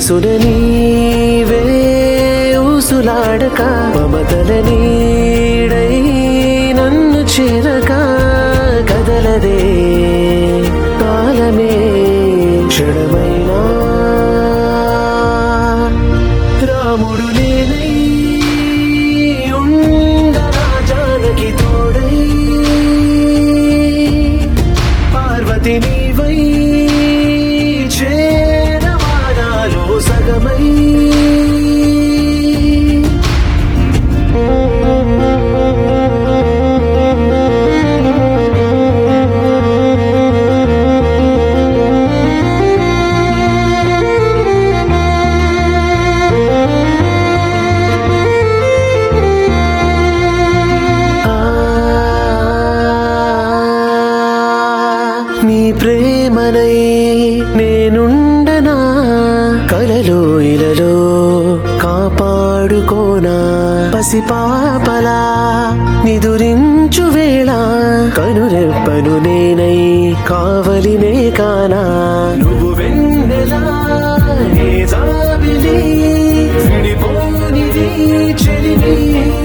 మనసున నీవే ఊసులాడక మమతల నీడై నన్ను చేరక కదలదే కాలమే క్షణమైనా రాముడు నేనై ఉండరా జానకి తోడై పార్వతి నీవై చేరవానాలో సగమై నీ ప్రేమనై నేనుండనా కలలో ఇలలో కాపాడుకోనా పసిపాపలా నిదురించు వేళ కనురెప్పను నేనై కావలినే కానా నువ్వు వెన్నెలా నే జాబిలి విడిపోనిది చెలిని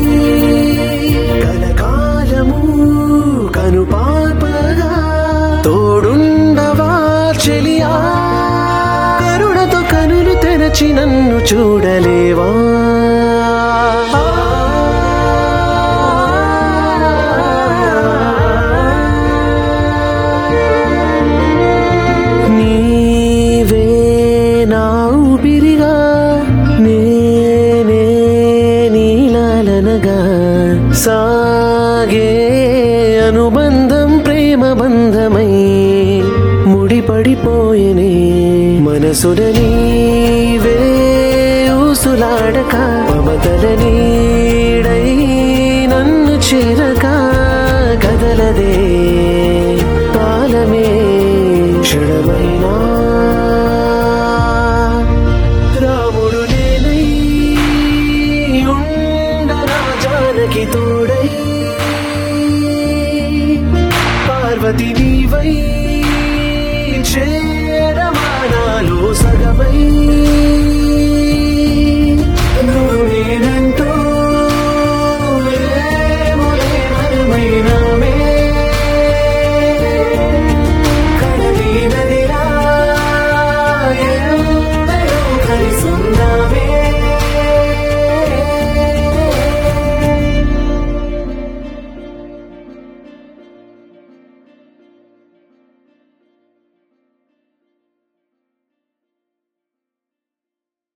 కలకాలము కను పాపగా తోడుండవా చెలియా కరుణతో కనులు తెరచి నన్ను చూడలేవా నీవే నా ఊపిరిగా నేనే నీలాలనగా సాగే అనుబంధం ప్రేమ బంధమై ముడిపడిపోయనే మనసున నీవే ఊసులాడక మమతల నీడై నన్ను చేరక కదలదే కాలమే క్షణమైనా రాముడు నేనై ఉండరా జానకి తోడై పార్వతి నీవై చేరమానాలో సగమై నువ్వు నీ